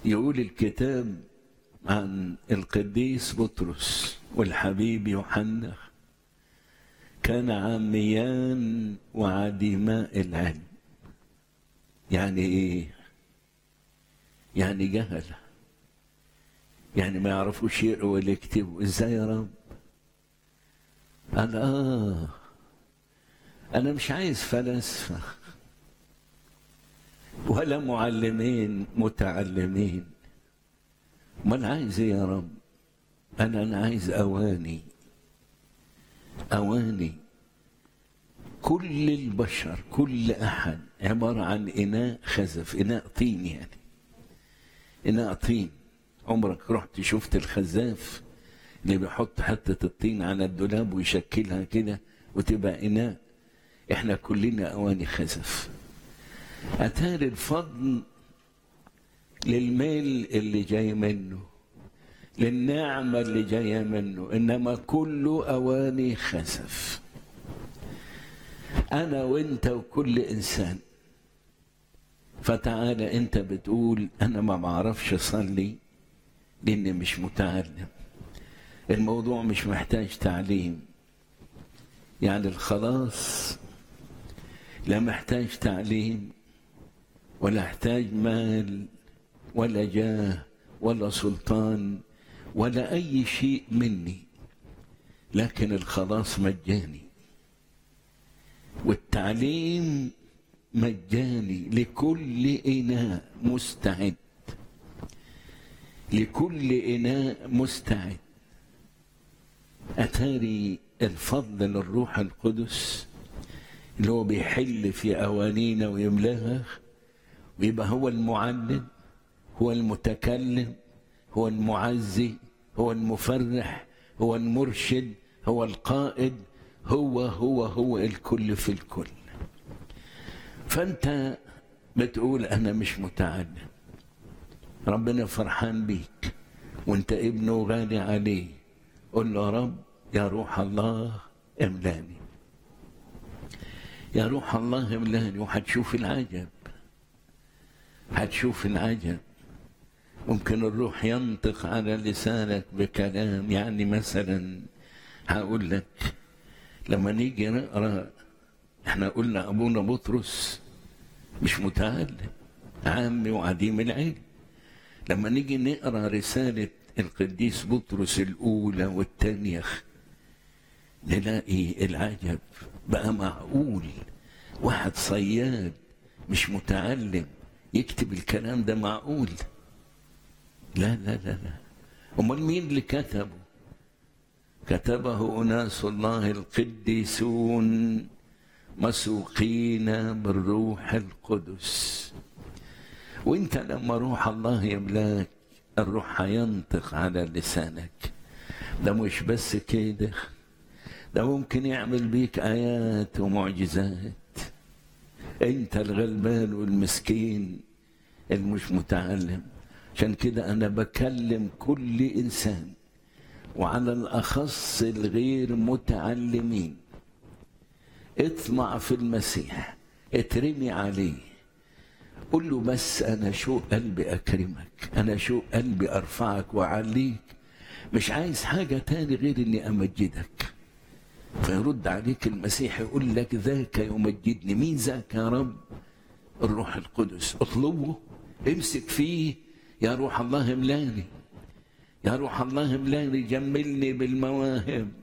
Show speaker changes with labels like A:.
A: يقول الكتاب عن القديس بطرس والحبيب يوحنا كان عاميان وعديماء العلم يعني ايه يعني جهله يعني ما يعرفوش يقروا ولا يكتبوا ازاي يا رب قال اه انا مش عايز فلاسفه ولا معلمين متعلمين ما انا عايز ايه يا رب انا انا عايز اواني اواني كل البشر كل احد عباره عن اناء خزف اناء طين يعني اناء طين عمرك رحت شفت الخزاف اللي بيحط حتة الطين على الدولاب ويشكلها كده وتبقى إناء إحنا كلنا أواني خزف أتاري الفضل للميل اللي جاي منه للنعمة اللي جاية منه إنما كله أواني خزف أنا وأنت وكل إنسان فتعالى أنت بتقول أنا ما بعرفش أصلي لاني مش متعلم الموضوع مش محتاج تعليم يعني الخلاص لا محتاج تعليم ولا احتاج مال ولا جاه ولا سلطان ولا اي شيء مني لكن الخلاص مجاني والتعليم مجاني لكل اناء مستعد لكل إناء مستعد أتاري الفضل للروح القدس اللي هو بيحل في أوانينا ويملاها ويبقى هو المعلم هو المتكلم هو المعزي هو المفرح هو المرشد هو القائد هو هو هو الكل في الكل فأنت بتقول أنا مش متعلم ربنا فرحان بيك وانت ابنه غالي عليه قل له يا رب يا روح الله املاني يا روح الله املاني وهتشوف العجب هتشوف العجب ممكن الروح ينطق على لسانك بكلام يعني مثلا هقول لك لما نيجي نقرا احنا قلنا ابونا بطرس مش متعلم عامي وعديم العلم لما نيجي نقرا رساله القديس بطرس الاولى والثانيه نلاقي العجب بقى معقول واحد صياد مش متعلم يكتب الكلام ده معقول لا لا لا لا امال مين اللي كتبه كتبه اناس الله القديسون مسوقين بالروح القدس وانت لما روح الله يملاك الروح هينطق على لسانك ده مش بس كده ده ممكن يعمل بيك ايات ومعجزات انت الغلبان والمسكين المش متعلم عشان كده انا بكلم كل انسان وعلى الاخص الغير متعلمين اطمع في المسيح اترمي عليه قل له بس انا شو قلبي اكرمك انا شو قلبي ارفعك واعليك مش عايز حاجه تاني غير اني امجدك فيرد عليك المسيح يقول لك ذاك يمجدني مين ذاك يا رب الروح القدس اطلبه امسك فيه يا روح الله املاني يا روح الله املاني جملني بالمواهب